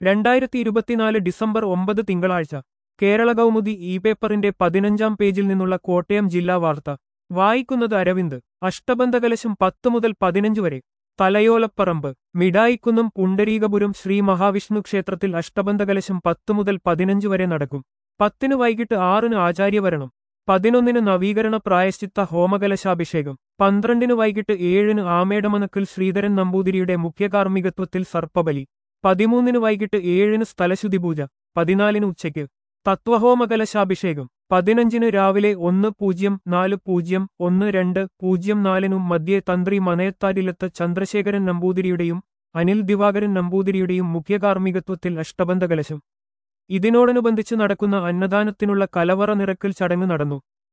രണ്ടായിരത്തി ഇരുപത്തിനാല് ഡിസംബർ ഒമ്പത് തിങ്കളാഴ്ച കേരള കൗമുദി ഇ പേപ്പറിന്റെ പതിനഞ്ചാം പേജിൽ നിന്നുള്ള കോട്ടയം ജില്ലാ വാർത്ത വായിക്കുന്നത് അരവിന്ദ് അഷ്ടബന്ധകലശം പത്ത് മുതൽ പതിനഞ്ച് വരെ തലയോലപ്പറമ്പ് മിഠായിക്കുന്നും പുണ്ടരീകപുരം ശ്രീ മഹാവിഷ്ണു ക്ഷേത്രത്തിൽ അഷ്ടബന്ധകലശം പത്ത് മുതൽ പതിനഞ്ച് വരെ നടക്കും പത്തിന് വൈകിട്ട് ആറിന് ആചാര്യവരണം പതിനൊന്നിന് നവീകരണ പ്രായശ്ചിത്ത ഹോമകലശാഭിഷേകം പന്ത്രണ്ടിന് വൈകിട്ട് ഏഴിന് ആമേടമനക്കിൽ ശ്രീധരൻ നമ്പൂതിരിയുടെ മുഖ്യകാർമ്മികത്വത്തിൽ സർപ്പബലി പതിമൂന്നിന് വൈകിട്ട് ഏഴിന് സ്ഥലശുദ്ധി പൂജ പതിനാലിന് ഉച്ചയ്ക്ക് തത്വഹോമകലശാഭിഷേകം പതിനഞ്ചിന് രാവിലെ ഒന്ന് പൂജ്യം നാല് പൂജ്യം ഒന്ന് രണ്ട് പൂജ്യം നാലിനും മധ്യേ തന്ത്രി മനയത്താരിലത്ത് ചന്ദ്രശേഖരൻ നമ്പൂതിരിയുടെയും അനിൽ ദിവാകരൻ നമ്പൂതിരിയുടെയും മുഖ്യകാർമ്മികത്വത്തിൽ അഷ്ടബന്ധകലശം ഇതിനോടനുബന്ധിച്ച് നടക്കുന്ന അന്നദാനത്തിനുള്ള കലവറ നിറക്കൽ ചടങ്ങ് നടന്നു